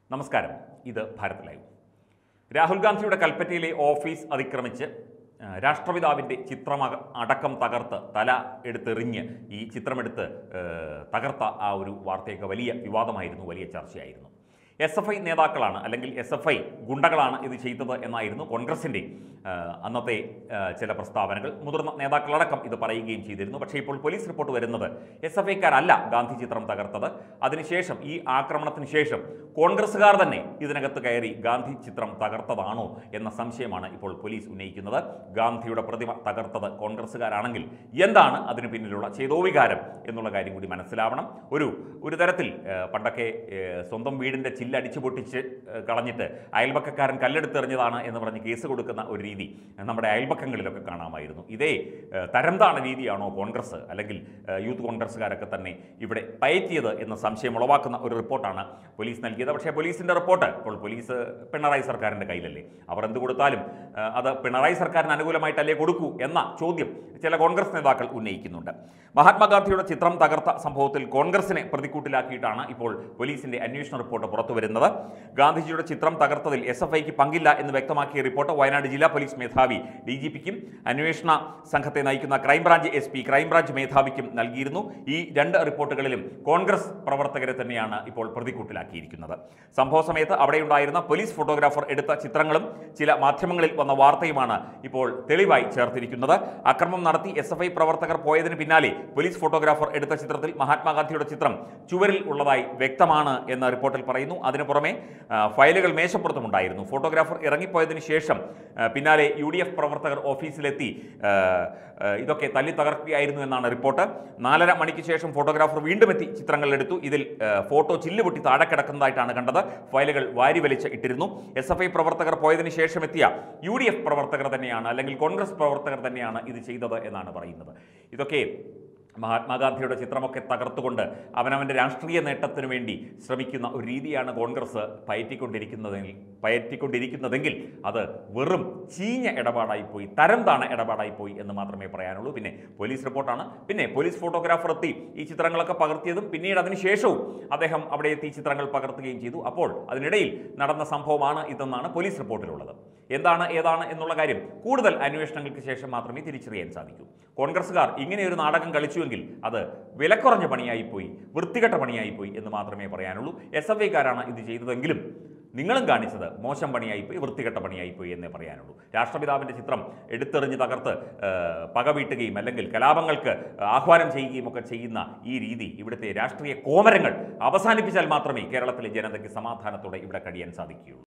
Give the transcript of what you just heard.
നമസ്കാരം ഇത് ഭാരത് ലൈവ് രാഹുൽ ഗാന്ധിയുടെ കൽപ്പറ്റയിലെ ഓഫീസ് അതിക്രമിച്ച് ആ, രാഷ്ട്രപിതാവിൻ്റെ ചിത്രം അക- അടക്കം തകർത്ത് തല എടുത്തെറിഞ്ഞ് ഈ ചിത്രമെടുത്ത് ഏ, തകർത്ത ആ ഒരു വാർത്തയൊക്കെ വലിയ വിവാദമായിരുന്നു വലിയ ചർച്ചയായിരുന്നു എസ് എഫ് ഐ നേതാക്കളാണ് അല്ലെങ്കിൽ എസ് എഫ് ഐ ഗുണ്ടകളാണ് ഇത് ചെയ്തത് എന്നായിരുന്നു കോൺഗ്രസിൻ്റെ ആ, അന്നത്തെ ആ, ചില പ്രസ്താവനകൾ മുതിർന്ന നേതാക്കളടക്കം ഇത് പറയുകയും ചെയ്തിരുന്നു പക്ഷേ ഇപ്പോൾ പോലീസ് റിപ്പോർട്ട് വരുന്നത് എസ് എഫ് ഐക്കാരല്ല ഗാന്ധി ചിത്രം തകർത്തത് അതിനുശേഷം ഈ ആക്രമണത്തിന് ശേഷം കോൺഗ്രസ്സുകാർ തന്നെ ഇതിനകത്ത് കയറി ഗാന്ധി ചിത്രം തകർത്തതാണോ എന്ന സംശയമാണ് ഇപ്പോൾ പോലീസ് ഉന്നയിക്കുന്നത് ഗാന്ധിയുടെ പ്രതിമ തകർത്തത് കോൺഗ്രസ്സുകാരാണെങ്കിൽ എന്താണ് അതിന് പിന്നിലുള്ള ചേതോവികാരം എന്നുള്ള കാര്യം കൂടി മനസ്സിലാവണം ഒരു ഒരു തരത്തിൽ ആ, പണ്ടൊക്കെ ആ, സ്വന്തം വീടിൻ്റെ ചില്ലടിച്ചു പൊട്ടിച്ച് ആ, കളഞ്ഞിട്ട് അയൽപക്കക്കാരൻ കല്ലെടുത്തെറിഞ്ഞതാണ് എന്ന് പറഞ്ഞ് കേസ് കൊടുക്കുന്ന ഒരു രീതി നമ്മുടെ അയൽപക്കങ്ങളിലൊക്കെ കാണാമായിരുന്നു ഇതേ ആ, തരംതാണ രീതിയാണോ കോൺഗ്രസ് അല്ലെങ്കിൽ ആ, യൂത്ത് കോൺഗ്രസ്സുകാരൊക്കെ തന്നെ ഇവിടെ പയറ്റിയത് എന്ന സംശയം ഉളവാക്കുന്ന ഒരു റിപ്പോർട്ടാണ് പോലീസ് നൽകിയത് പക്ഷേ പോലീസിൻ്റെ റിപ്പോർട്ട് ഇപ്പോൾ പോലീസ് പിണറായി സർക്കാരിൻ്റെ കയ്യിലല്ലേ അവർ എന്ത് കൊടുത്താലും ആ, അത് പിണറായി സർക്കാരിന് അനുകൂലമായിട്ടല്ലേ കൊടുക്കൂ എന്ന ചോദ്യം ചില കോൺഗ്രസ് നേതാക്കൾ ഉന്നയിക്കുന്നുണ്ട് മഹാത്മാഗാന്ധിയുടെ ചിത്രം തകർത്ത സംഭവത്തിൽ കോൺഗ്രസിനെ പ്രതിക്കൂട്ടിലാക്കിയിട്ടാണ് ഇപ്പോൾ പോലീസിന്റെ അന്വേഷണ റിപ്പോർട്ട് പുറത്തു വരുന്നത് ഗാന്ധിജിയുടെ ചിത്രം തകർത്തതിൽ എസ് എഫ് ഐക്ക് പങ്കില്ല എന്ന് വ്യക്തമാക്കിയ റിപ്പോർട്ട് വയനാട് ജില്ലാ പോലീസ് മേധാവി ഡി ജി പിക്കും അന്വേഷണ സംഘത്തെ നയിക്കുന്ന ക്രൈംബ്രാഞ്ച് എസ് പി ക്രൈംബ്രാഞ്ച് മേധാവിക്കും നൽകിയിരുന്നു ഈ രണ്ട് റിപ്പോർട്ടുകളിലും കോൺഗ്രസ് പ്രവർത്തകരെ തന്നെയാണ് ഇപ്പോൾ പ്രതിക്കൂട്ടിലാക്കിയിരിക്കുന്നത് സംഭവ സമയത്ത് അവിടെയുണ്ടായിരുന്ന പോലീസ് ഫോട്ടോഗ്രാഫർ എടുത്ത ചിത്രങ്ങളും ചില മാധ്യമങ്ങളിൽ വന്ന വാർത്തയുമാണ് ഇപ്പോൾ തെളിവായി ചേർത്തിരിക്കുന്നത് അക്രമം നടത്തി എസ് എഫ് ഐ പ്രവർത്തകർ പോയതിന് പിന്നാലെ പോലീസ് ഫോട്ടോഗ്രാഫർ എടുത്ത ചിത്രത്തിൽ മഹാത്മാഗാന്ധിയുടെ ചിത്രം ചുവരിൽ ഉള്ളതായി വ്യക്തമാണ് എന്ന് റിപ്പോർട്ടിൽ പറയുന്നു അതിനു പുറമെ ആ, ഫയലുകൾ മേശപ്പുറത്തുമുണ്ടായിരുന്നു ഫോട്ടോഗ്രാഫർ ഇറങ്ങിപ്പോയതിനു ശേഷം ആ, പിന്നാലെ യു ഡി എഫ് പ്രവർത്തകർ ഓഫീസിലെത്തി ആ, ആ, ഇതൊക്കെ തല്ലി തകർക്കുകയായിരുന്നു എന്നാണ് റിപ്പോർട്ട് നാലര മണിക്ക് ശേഷം ഫോട്ടോഗ്രാഫർ വീണ്ടും എത്തി ചിത്രങ്ങൾ എടുത്തു ഇതിൽ ആ, ഫോട്ടോ ചില്ല് പൊട്ടി താഴെ കിടക്കുന്നതായിട്ടാണ് കണ്ടത് ഫയലുകൾ വാരി വലിച്ച് ഇട്ടിരുന്നു എസ് എഫ് ഐ പ്രവർത്തകർ പോയതിനു ശേഷം എത്തിയ യു ഡി എഫ് പ്രവർത്തകർ തന്നെയാണ് അല്ലെങ്കിൽ കോൺഗ്രസ് പ്രവർത്തകർ തന്നെയാണ് ഇത് ചെയ്തത് എന്നാണ് പറയുന്നത് ഇതൊക്കെ മഹാത്മാഗാന്ധിയുടെ ചിത്രമൊക്കെ തകർത്തുകൊണ്ട് അവനവൻ്റെ രാഷ്ട്രീയ നേട്ടത്തിനു വേണ്ടി ശ്രമിക്കുന്ന ഒരു രീതിയാണ് കോൺഗ്രസ് പയറ്റിക്കൊണ്ടിരിക്കുന്നതെങ്കിൽ പയറ്റിക്കൊണ്ടിരിക്കുന്നതെങ്കിൽ അത് വെറും ചീഞ്ഞ ഇടപാടായിപ്പോയി തരം താണ ഇടപാടായിപ്പോയി എന്ന് മാത്രമേ പറയാനുള്ളൂ പിന്നെ പോലീസ് റിപ്പോർട്ടാണ് പിന്നെ പോലീസ് ഫോട്ടോഗ്രാഫർ എത്തി ഈ ചിത്രങ്ങളൊക്കെ പകർത്തിയതും പിന്നീട് അതിന് ശേഷവും അദ്ദേഹം അവിടെ എത്തി ചിത്രങ്ങൾ പകർത്തുകയും ചെയ്തു അപ്പോൾ അതിനിടയിൽ നടന്ന സംഭവമാണ് ഇതെന്നാണ് പോലീസ് റിപ്പോർട്ടിലുള്ളത് എന്താണ് ഏതാണ് എന്നുള്ള കാര്യം കൂടുതൽ അന്വേഷണങ്ങൾക്ക് ശേഷം മാത്രമേ തിരിച്ചറിയാൻ സാധിക്കൂ കോൺഗ്രസ്സുകാർ ഇങ്ങനെ ഒരു നാടകം കളിച്ചുവെങ്കിൽ അത് വിലക്കുറഞ്ഞ പണിയായിപ്പോയി വൃത്തികെട്ട പണിയായിപ്പോയി എന്ന് മാത്രമേ പറയാനുള്ളൂ എസ് എഫ് ഐക്കാരാണ് ഇത് ചെയ്തതെങ്കിലും നിങ്ങളും കാണിച്ചത് മോശം പണിയായിപ്പോയി വൃത്തികെട്ട പണിയായിപ്പോയി എന്നേ പറയാനുള്ളൂ രാഷ്ട്രപിതാവിൻ്റെ ചിത്രം എടുത്തെറിഞ്ഞ് തകർത്ത് ആ, പക വീട്ടുകയും അല്ലെങ്കിൽ കലാപങ്ങൾക്ക് ആഹ്വാനം ചെയ്യുകയും ഒക്കെ ചെയ്യുന്ന ഈ രീതി ഇവിടുത്തെ രാഷ്ട്രീയ കോമരങ്ങൾ അവസാനിപ്പിച്ചാൽ മാത്രമേ കേരളത്തിലെ ജനതയ്ക്ക് സമാധാനത്തോടെ ഇവിടെ കഴിയാൻ സാധിക്കുകയുള്ളൂ